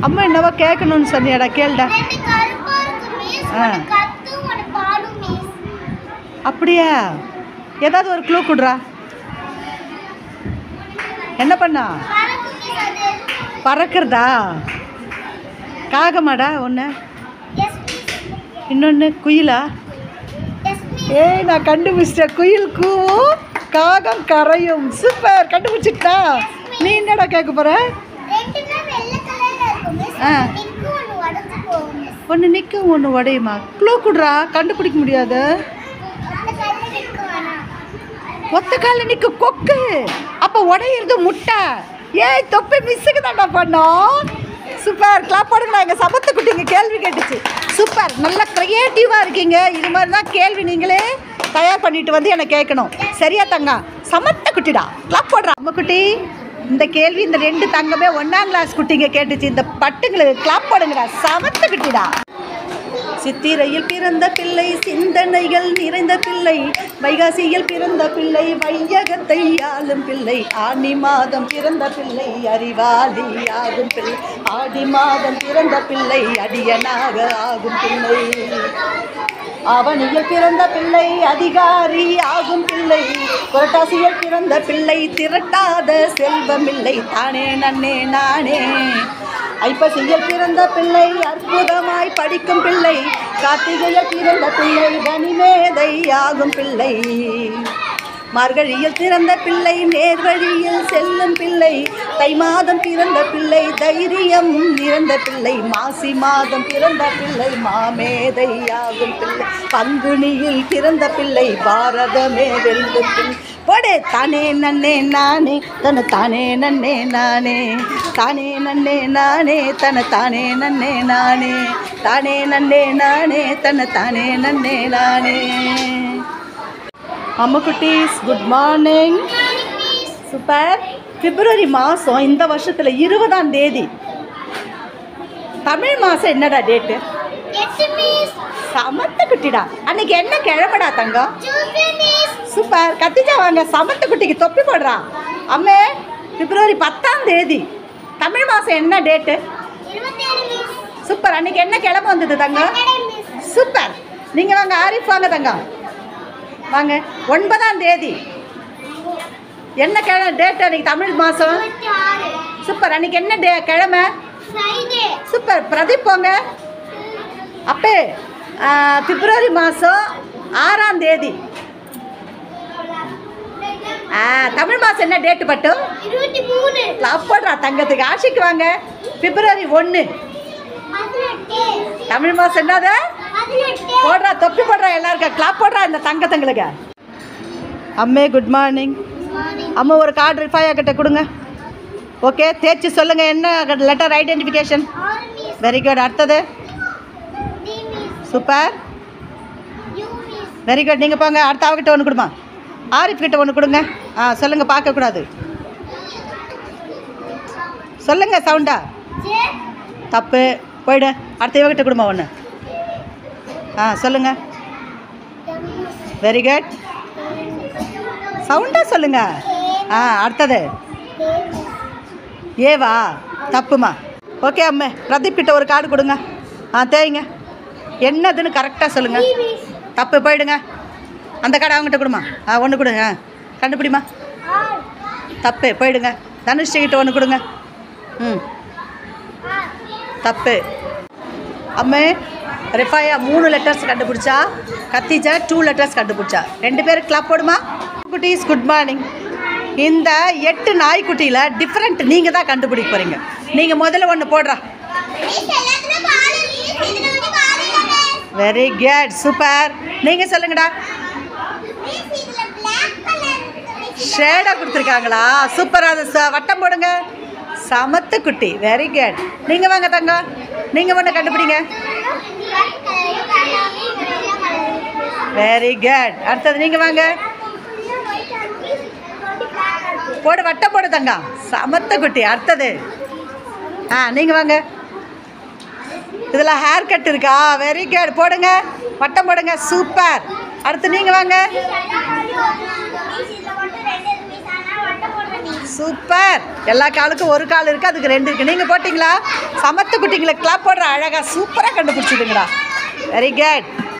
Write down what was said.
அம்மா என்னவோ கேட்கணும்னு சொன்னியாடா கேளுடா ரெண்டு கருப்பா இருக்கு மிஸ் ஆ. ஒன்னு கத்து ஒன்னு பாடும் மிஸ் அப்படியா ஏதாவது ஒரு க்ளூ கொடுறா என்ன பண்ணா பறக்கும் மிஸ் அது பறக்கிறதா காகமாடா ஒன்று எஸ் மிஸ் இன்னொன்று குயிலா எஸ் மிஸ் ஏய் நான் கண்டுபிடிச்சிட்டேன் குயில் கூவும் காகம் கரையும் சூப்பர் கண்டுபிடிச்சிட்டா நீ என்னடா கேட்க போற ரெண்டுமே வெள்ளை கலர்ல இருக்கும் மிஸ் ஆ. நிக்கு ஒன்னு உடைஞ்சு போகும் மிஸ் ஒன்று நிற்கும் ஒன்று உடையுமா க்ளூ கொடுறா கண்டுபிடிக்க முடியாது அந்த கலர்ல நிக்கு வேணாம் ஒத்த காலில் நிற்க கொக்கு அப்போ உடையிறது முட்டை ஏய் தொப்பி மிஸ்ஸுக்கு தான்டா பண்ணோம் சூப்பர் கிளாப் போடுங்களா எங்கள் சமத்து குட்டிங்க கேள்வி கேட்டுச்சு சூப்பர் நல்லா க்ரியேட்டிவாக இருக்கீங்க இது மாதிரி தான் கேள்வி நீங்களே தயார் பண்ணிட்டு வந்து எனக்கு கேட்கணும் சரியா தங்கா சமத்த குட்டிடா கிளாப் போடுறா அம்மா குட்டி இந்த கேள்வி இந்த ரெண்டு தங்கமே ஒன்றாம் கிளாஸ் குட்டிங்க கேட்டுச்சு இந்த பட்டுங்களுக்கு கிளாப் போடுங்கடா சமத்த குட்டிடா சித்திரையில் பிறந்த பிள்ளை சிந்தனைகள் நிறைந்த பிள்ளை வைகாசியில் பிறந்த பிள்ளை வையகத்தை ஆளும் பிள்ளை ஆனி மாதம் பிறந்த பிள்ளை அறிவாளி ஆகும் பிள்ளை ஆடி மாதம் பிறந்த பிள்ளை அடியனாக ஆகும் பிள்ளை அவனியில் பிறந்த பிள்ளை அதிகாரி ஆகும் பிள்ளை புரட்டாசியில் பிறந்த பிள்ளை திரட்டாத செல்வமில்லை தானே நன்னே நானே ஐப்பசியில் பிறந்த பிள்ளை அற்புதமாய் படிக்கும் பிள்ளை கார்த்திகையில் பிறந்த பிள்ளை கனிமேதை ஆகும் பிள்ளை மார்கழியில் பிறந்த பிள்ளை நேர்வழியில் செல்லும் பிள்ளை தை மாதம் பிறந்த பிள்ளை தைரியம் நிறைந்த பிள்ளை மாசி மாதம் பிறந்த பிள்ளை மாமேதையாகும் பிள்ளை பங்குனியில் பிறந்த பிள்ளை பாரதமே வெல்லும் பிள்ளை போடு தானே நன்னே நானே தன தானே நன்னே நானே தானே நன்னே நானே தன தானே நன்னே நானே தானே நன்னே நானே தன தானே நன்னே நானே அம்மா குட்டீஸ் குட் மார்னிங் சூப்பர் பிப்ரவரி மாதம் இந்த வருஷத்தில் இருபதாம் தேதி தமிழ் மாதம் என்னடா டேட்டு எட்டு மிஸ் சமத்த குட்டிடா அன்னைக்கு என்ன கிழமடா தங்கம் ஜூஸ்டே மிஸ் சூப்பர் கத்திஜா வாங்க சமத்த குட்டிக்கு தொப்பி போடுறா அம்மே பிப்ரவரி பத்தாம் தேதி தமிழ் மாதம் என்ன டேட்டு இருபத்தேழு மிஸ் சூப்பர் அன்னைக்கு என்ன கிழமை வந்தது தங்கம் கடை மிஸ் சூப்பர் நீங்கள் வாங்க ஆரிஃப் வாங்க தங்கம் வாங்க ஒன்பதாம் தேதி என்ன கிழமை டேட் அன்னைக்கு தமிழ் மாதம் இருபத்தி ஆறு சூப்பர் அன்னைக்கு என்ன டே கிழமை ஃப்ரைடே சூப்பர் பிரதீப் போங்க அப்பே ஆ, பிப்ரவரி மாதம் ஆறாம் தேதி ஆ, தமிழ் மாதம் என்ன டேட்டு பட்டும் இருபத்தி மூணு கிளாப் போடுறா தங்கத்துக்கு ஆஷிக்கு வாங்க பிப்ரவரி ஒன்று பதினெட்டு தமிழ் மாதம் என்னது பதினெட்டு போடுறா தொப்பி போடுறா எல்லாருக்கும் கிளாப் போடுறா இந்த தங்கத்தங்களுக்கு அம்மே குட் மார்னிங் அம்மா ஒரு கார்டு ரிஃபாயா கிட்ட கொடுங்க ஓகே தேய்ச்சி சொல்லுங்க என்ன லெட்டர் ஐடென்டிஃபிகேஷன் ஆறு மிஸ் வெரி குட் அடுத்தது T miss super U miss very good நீங்கள் போங்க அடுத்த அவகிட்ட ஒன்று கொடுமா ஆரிஃப் கிட்ட ஒன்று கொடுங்க ஆ சொல்லுங்கள் பார்க்கக்கூடாது சொல்லுங்க சவுண்டா ஜே தப்பு போயிடு அடுத்த இவகிட்ட கொடுமா ஒன்று ஆ சொல்லுங்கள் எம் மிஸ் வெரி குட் சவுண்டாக சொல்லுங்கள் ஆ அடுத்தது டே மிஸ் ஏவா தப்புமா ஓகே அம்மே பிரதீப் கிட்ட ஒரு கார்டு கொடுங்க ஆ தேய்ங்க என்னதுன்னு கரெக்டாக சொல்லுங்கள் டி மிஸ் தப்பு போயிடுங்க அந்த கார்டு அவங்ககிட்ட கொடுமா ஆ ஒன்று கொடுங்க ஆ கண்டுபிடிமா ஆர் தப்பு போயிடுங்க தனுஷ் கிட்ட ஒன்று கொடுங்க ம் ஆர் தப்பு அம்மே ரிஃபாயா மூணு லெட்டர்ஸ் கண்டுபிடிச்சா கத்திஜா டூ லெட்டர்ஸ் கண்டுபிடிச்சா ரெண்டு பேரும் கிளாப் போடுமா குட்டீஸ் குட் மார்னிங் இந்த எட்டு நாய்க்குட்டியில் டிஃப்ரெண்ட் நீங்கள் தான் கண்டுபிடிக்க போகிறீங்க நீங்கள் முதல்ல ஒன்று போடுறா மிஸ் எல்லாத்துலயும் பால் இருக்கு இதுல வந்து பால் இல்ல மிஸ் வெரி குட் சூப்பர் நீங்கள் சொல்லுங்கடா மிஸ் இதுல Black கலர் இருக்கு மிஸ் ஷேடாக கொடுத்துருக்காங்களா சூப்பர் அது ச- வட்டம் போடுங்க சமத்து குட்டி வெரி குட் நீங்கள் வாங்க தங்கம் நீங்கள் ஒன்று கண்டுபிடிங்க Black கலர் கலர் வெள்ளை கலர் இருக்கு மிஸ் வெரி குட் அடுத்தது நீங்கள் வாங்க ஃபுல்லா ஒயிட் இருக்கு கொஞ்சம் Black இருக்கு போடு வட்டம் போடு தங்கம் சமத்த குட்டி அடுத்தது ஆ நீங்கள் வாங்க இதில் ஹேர் கட் இருக்கா வெரி குட் போடுங்க வட்டம் போடுங்க சூப்பர் அடுத்து நீங்கள் வாங்க மிஸ் எல்லாம் வந்து மிஸ் இதுல மட்டும் ரெண்டு இருக்கு மிஸ் ஆனா வட்ட போடுற மிஸ் சூப்பர் எல்லா காலுக்கும் ஒரு கால் இருக்குது அதுக்கு ரெண்டு இருக்குது நீங்கள் போட்டிங்களா சமத்து குட்டிங்களை கிளாப் போடுற அழகாக சூப்பராக கண்டுபிடிச்சிடுங்கடா வெரி குட்